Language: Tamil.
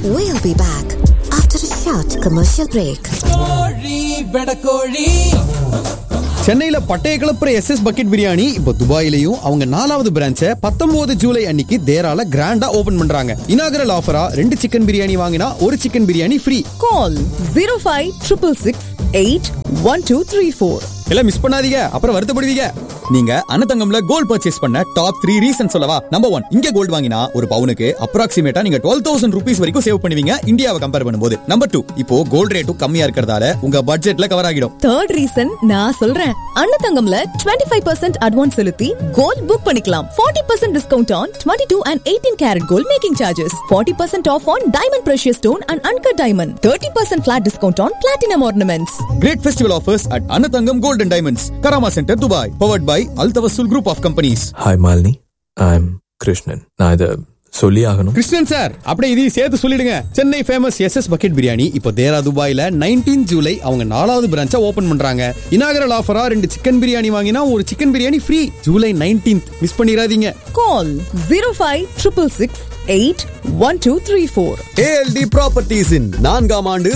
We'll be back after a short commercial break. சென்னையில பட்டைய கிளப்புற எஸ் எஸ் பக்கெட் பிரியாணி இப்போ துபாயிலையும் அவங்க நாலாவது பிரான்ச்சை பத்தொன்பது ஜூலை அன்னைக்கு தேரால கிராண்டா ஓபன் பண்றாங்க இனாகரல் ஆஃபரா ரெண்டு சிக்கன் பிரியாணி வாங்கினா ஒரு சிக்கன் பிரியாணி ஃப்ரீ Call 05666 எல்லாம் மிஸ் பண்ணாதீங்க அப்புறம் வருத்தப்படுவீங்க நீங்க அன்னதங்கம்ல கோல்ட் பர்ச்சேஸ் பண்ண டாப் த்ரீ ரீசன் சொல்லவா நம்பர் ஒன் இங்க கோல்ட் வாங்கினா ஒரு பவுனுக்கு அப்ராக்சிமேட்டா நீங்க டுவெல் தௌசண்ட் ருபீஸ் வரைக்கும் சேவ் பண்ணுவீங்க இந்தியாவை கம்பேர் பண்ணும்போது நம்பர் டூ இப்போ கோல்ட் ரேட்டும் கம்மியா இருக்கிறதால உங்க பட்ஜெட்ல கவர் ஆகிடும் தேர்ட் ரீசன் நான் சொல்றேன் அன்னதங்கம்ல 25% ஃபைவ் பர்சன்ட் அட்வான்ஸ் செலுத்தி கோல்ட் புக் பண்ணிக்கலாம் 40% percent discount on twenty two and eighteen carat gold making charges 40% percent off on diamond precious stone and uncut diamond thirty percent flat discount on platinum ornaments great festival offers at Annathangam gold and diamonds Karama centre Dubai powered by Altawasul group of companies hi Malini I am Krishnan நான் இதை சொல்லி ஆகணும் கிருஷ்ணன் சார் அப்படியே இதையும் சேர்த்து சொல்லிடுங்க Chennai famous S S bucket biryani இப்போ தேரா துபாயில நைன்டீன் ஜூலை அவங்க நாலாவது பிரான்ச்சா ஓபன் பண்றாங்க இனாகரல் ஆஃபரா ரெண்டு சிக்கன் பிரியாணி வாங்கினா ஒரு chicken biryani free July nineteenth miss பண்ணிடாதீங்க call zero five triple six eight one two three four ALT ப்ராப்பர்ட்டிஸின் நான்காம் ஆண்டு